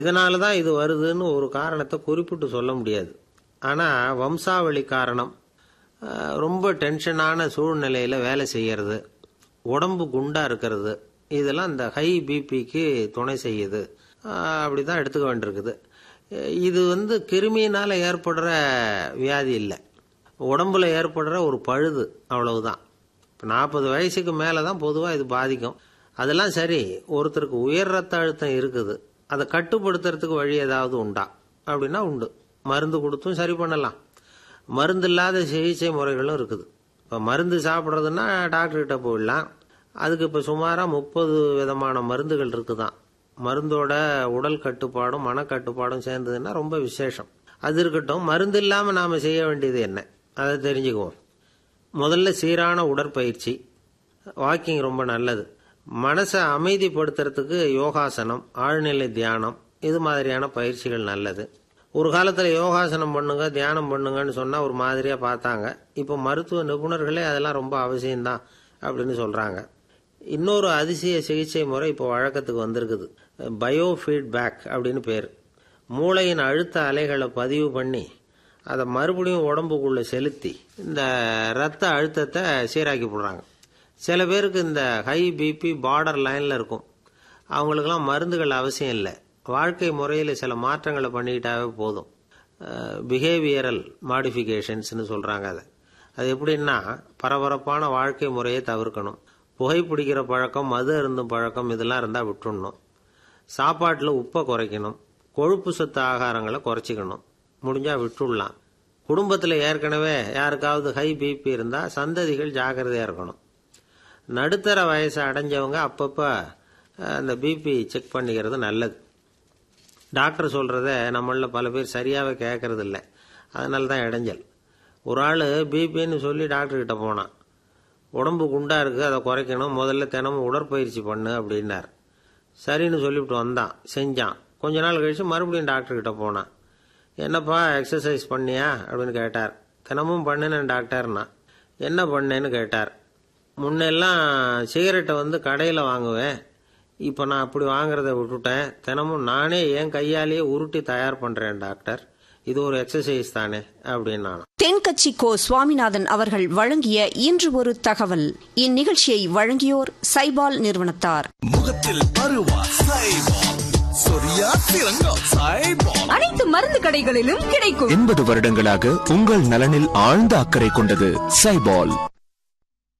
இதனால தான் இது வருதுன்னு ஒரு காரணத்தை குறிப்பிட்டு சொல்ல முடியாது ஆனால் வம்சாவளி காரணம் அஹ், ரொம்ப டென்ஷனான சூழ்நிலையில் வேலை செய்யறது உடம்பு குண்டா இருக்கிறது இதெல்லாம் இந்த ஹை பிபிக்கு துணை செய்யுது அஹ், அப்படி தான் எடுத்துக்க வேண்டியிருக்குது அஹ், இது வந்து கிருமியினால் ஏற்படுற வியாதி இல்லை உடம்புல ஏற்படுற ஒரு பழுது அவ்வளவுதான் இப்போ நாற்பது வயசுக்கு மேலே தான் பொதுவாக இது பாதிக்கும் அதெல்லாம் சரி ஒருத்தருக்கு உயர் ரத்த அழுத்தம் இருக்குது அதை கட்டுப்படுத்துறதுக்கு வழி ஏதாவது உண்டா அப்படின்னா உண்டு மருந்து கொடுத்தும் சரி பண்ணலாம் மருந்து இல்லாத சிகிச்சை முறைகளும் இருக்குது இப்போ மருந்து சாப்பிட்றதுன்னா டாக்டர்கிட்ட போயிடலாம் அதுக்கு இப்போ சுமாராக முப்பது விதமான மருந்துகள் இருக்குதான் மருந்தோட உடல் கட்டுப்பாடும் மனக்கட்டுப்பாடும் சேர்ந்ததுன்னா ரொம்ப விசேஷம் அது இருக்கட்டும் மருந்து இல்லாமல் நாம் செய்ய வேண்டியது என்ன அதை தெரிஞ்சுக்குவோம் முதல்ல சீரான உடற்பயிற்சி வாக்கிங் ரொம்ப நல்லது மனசை அமைதிப்படுத்துறதுக்கு யோகாசனம் ஆழ்நிலை தியானம் இது மாதிரியான பயிற்சிகள் நல்லது ஒரு காலத்தில் யோகாசனம் பண்ணுங்க தியானம் பண்ணுங்கன்னு சொன்னால் ஒரு மாதிரியாக பார்த்தாங்க இப்போ மருத்துவ நிபுணர்களே அதெல்லாம் ரொம்ப அவசியம்தான் அப்படின்னு சொல்கிறாங்க இன்னொரு அதிசய சிகிச்சை முறை இப்போ வழக்கத்துக்கு வந்திருக்குது பயோ ஃபீட்பேக் அப்படின்னு பேர் மூளையின் அழுத்த அலைகளை பதிவு பண்ணி அதை மறுபடியும் உடம்புக்குள்ளே செலுத்தி இந்த ரத்த அழுத்தத்தை சீராக்கி போடுறாங்க சில பேருக்கு இந்த ஹை பிபி பார்டர் லைனில் இருக்கும் அவங்களுக்கெல்லாம் மருந்துகள் அவசியம் இல்லை வாழ்க்கை முறையில் சில மாற்றங்களை பண்ணிக்கிட்டாவே போதும் பிஹேவியரல் மாடிஃபிகேஷன்ஸ்னு சொல்கிறாங்க அதை அது எப்படின்னா பரபரப்பான வாழ்க்கை முறையை தவிர்க்கணும் புகைப்பிடிக்கிற பழக்கம் மது அருந்தும் பழக்கம் இதெல்லாம் இருந்தால் விட்டுடணும் சாப்பாட்டில் உப்பை குறைக்கணும் கொழுப்பு சத்து ஆகாரங்களை குறைச்சிக்கணும் முடிஞ்சால் விட்டுடலாம் குடும்பத்தில் ஏற்கனவே யாருக்காவது ஹை பிபி இருந்தால் சந்ததிகள் ஜாக்கிரதையாக இருக்கணும் நடுத்தர வயசு அடைஞ்சவங்க அப்பப்போ அஹ், அந்த பிபி செக் பண்ணிக்கிறது நல்லது டாக்டர் சொல்கிறத நம்மள பல பேர் சரியாகவே கேட்கறது இல்லை அதனால தான் இடைஞ்சல் ஒரு ஆள் பிபின்னு சொல்லி டாக்டர்கிட்ட போனான் உடம்பு குண்டா இருக்குது அதை குறைக்கணும் முதல்ல தினமும் உடற்பயிற்சி பண்ணு அப்படின்னார் சரின்னு சொல்லிவிட்டு வந்தான் செஞ்சான் கொஞ்ச நாள் கழிச்சு மறுபடியும் டாக்டர்கிட்ட போனான் என்னப்பா எக்ஸசைஸ் பண்ணியா அப்படின்னு கேட்டார் தினமும் பண்ணினேன் டாக்டர்னா என்ன பண்ணேன்னு கேட்டார் முன்னெல்லாம் சிகரெட்டை வந்து கடையில் வாங்குவேன் இப்போ நான் அப்படி வாங்குறத விட்டுட்டேன் தினமும் நானே என் கையாலேயே உருட்டி தயார் பண்ணுறேன் டாக்டர் இது ஒரு எக்ஸசைஸ் தானே அப்படின்னு நான் தென்கட்சி கோ சுவாமிநாதன் அவர்கள் வழங்கிய இன்று ஒரு தகவல் இந்நிகழ்ச்சியை வழங்கியோர் சைபால் நிறுவனத்தார் முகத்தில் பருவா சைபால் சொரியா திரங்கா சைபால் அனைத்து மருந்து கடைகளிலும் கிடைக்கும் எண்பது வருடங்களாக உங்கள் நலனில் ஆழ்ந்த அக்கறை கொண்டது சைபால்